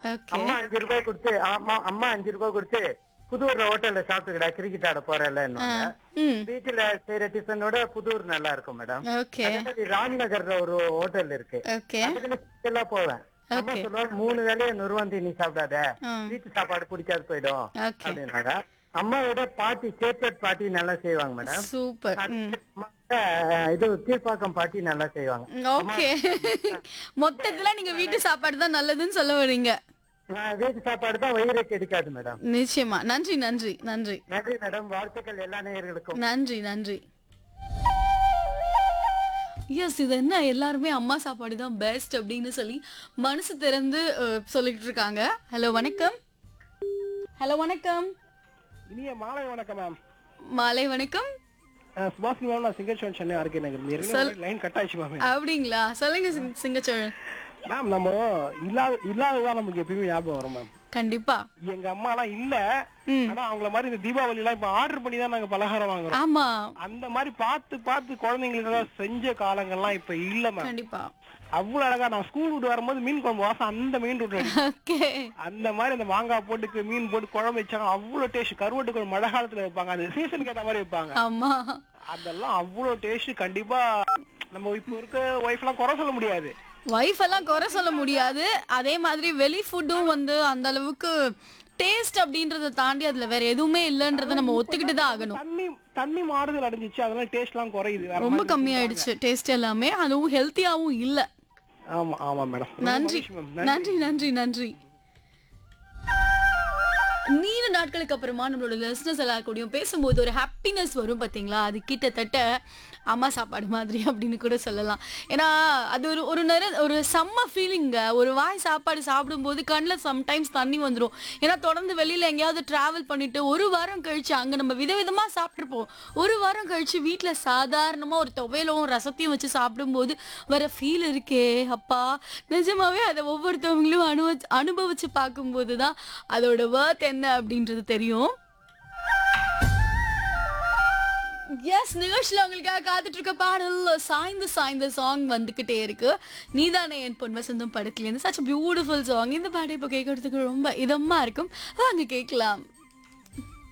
Okay அம்மா அஞ்சு ரூபாய் கொடுத்து அம்மா அம்மா அஞ்சு ரூபாய் கொடுத்து புதூர்ல ஹோட்டல்ல சாப்பிட்டுக்கடா கிரிக்கெட் ஆட போறல ம் வீட்டுல செய்யற டிஃபனோட புதூர் நல்லா இருக்கும் மேடம் ஓகே அதே மாதிரி ராம்நகர்ல ஒரு ஹோட்டல் இருக்கு ஓகே அதுக்கு எல்லாம் போவேன் அம்மா Okay. சொல்லுவாங்க மூணு வேலையை நுருவந்தி நீ சாப்பிடாத ம். வீட்டு சாப்பாடு பிடிக்காது போயிடும் ஓகே அப்படின்னாங்க அம்மாவோட பாட்டி சேப்பட் பாட்டி நல்லா செய்வாங்க மேடம் சூப்பர் ம் அம்மாவோட, இது கீழ்ப்பாக்கம் பாட்டி நல்லா செய்வாங்க ஓகே மொத்தத்துல நீங்க வீட்டு சாப்பாடு தான் நல்லதுன்னு சொல்ல வரீங்க நான் வீட்டு சாப்பாடு தான் வயிறு கெடுக்காது மேடம் நிச்சயமா நன்றி நன்றி நன்றி நன்றி மேடம் வாழ்த்துக்கள் எல்லா நேயர்களுக்கும் நன்றி நன்றி எஸ் இது என்ன எல்லாருமே அம்மா சாப்பாடு தான் பெஸ்ட் அப்படின்னு சொல்லி மனசு திறந்து அஹ், சொல்லிட்டு இருக்காங்க ஹலோ வணக்கம் ஹலோ வணக்கம் இனிய மாலை வணக்கம் மேம் மாலை வணக்கம் சுபாஷ் மேம் நான் சிங்கச்சோன் சென்னை ஆர்கே நகர் சொல். லைன் கட் ஆயிடுச்சு மேம் அப்படிங்களா சொல்லுங்க சிங்- சிங்கச்சோழன் மேம் நம்ம இல்லாத இல்லாததான் நமக்கு எப்பயுமே ஞாபகம் வரும் மேம் கண்டிப்பா எங்க அம்மா எல்லாம் இல்ல ம். ஆனா அவங்கள மாதிரி இந்த தீபாவளி எல்லாம் இப்ப ஆர்டர் பண்ணி தான் நாங்க பலகாரம் வாங்குறோம் ஆமா அந்த மாதிரி பார்த்து பார்த்து குழந்தைங்களுக்கு எல்லாம் செஞ்ச காலங்கள்லாம் இப்ப இல்ல மேம் கண்டிப்பா அவ்வளவு அழகா நான் ஸ்கூல் விட்டு வரும்போது மீன் குழம்பு வாசம் அந்த மீன் விட்டு ஓகே அந்த மாதிரி அந்த மாங்காய் போட்டு மீன் போட்டு குழம்பு வச்சாங்க அவ்வளவு டேஸ்ட் கருவாட்டு குழம்பு மழை காலத்துல வைப்பாங்க அந்த சீசனுக்கு ஏத்த மாதிரி வைப்பாங்க ஆமா அதெல்லாம் அவ்வளவு டேஸ்ட் கண்டிப்பா நம்ம இப்ப இருக்க ஒய்ஃப் எல்லாம் குறை சொல்ல முடியாது ஒய்ஃப் எல்லாம் குறை சொல்ல முடியாது அதே மாதிரி வெளி ஃபுட்டும் வந்து அந்த அளவுக்கு டேஸ்ட் அப்படின்றத தாண்டி அதுல வேற எதுவுமே இல்லைன்றத நம்ம ஒத்துக்கிட்டு தான் ஆகணும் தண்ணி தண்ணி மாறுதல் அடைஞ்சிச்சு அதெல்லாம் டேஸ்ட் எல்லாம் குறையுது வேற ரொம்ப மாதிரி கம்மியாயிடுச்சு டேஸ்ட் எல்லாமே அதுவும் ஹெல்த்தியாவும் இல்ல ஆமா ஆமா மேடம் நன்றி நன்றி நன்றி நன்றி நீண்ட நாட்களுக்கு அப்புறமா நம்மளோட லிஸ்னஸ் எல்லாரும் கூடயும் பேசும்போது ஒரு ஹாப்பினஸ் வரும் பாத்தீங்களா அது கிட்டத்தட்ட அம்மா சாப்பாடு மாதிரி அப்படின்னு கூட சொல்லலாம் ஏன்னா அது ஒரு ஒரு நேரம் ஒரு செம்ம ஃபீலிங்க ஒரு வாய் சாப்பாடு சாப்பிடும்போது கண்ணில் சம்டைம்ஸ் தண்ணி வந்துடும் ஏன்னா தொடர்ந்து வெளியில எங்கேயாவது டிராவல் பண்ணிட்டு ஒரு வாரம் கழிச்சு அங்க நம்ம விதவிதமா சாப்பிட்ருப்போம் ஒரு வாரம் கழிச்சு வீட்ல சாதாரணமா ஒரு துவையலும் ரசத்தையும் வச்சு சாப்பிடும்போது வர ஃபீல் இருக்கே அப்பா நிஜமாவே அதை ஒவ்வொருத்தவங்களும் அனுபவி அனுபவிச்சு பார்க்கும்போது தான் அதோட ஒர்த் என்ன அப்படின்றது தெரியும் எஸ் நிகழ்ச்சியில் உங்களுக்காக காத்துட்டு இருக்க பாடல் சாய்ந்து சாய்ந்த சாங் வந்துகிட்டே இருக்கு நீதானே என் பொன் வசந்தம் படத்துலேருந்து சச் பியூட்டிஃபுல் சாங் இந்த பாட்டை இப்போ கேட்கறதுக்கு ரொம்ப இதமா இருக்கும் வாங்க கேட்கலாம்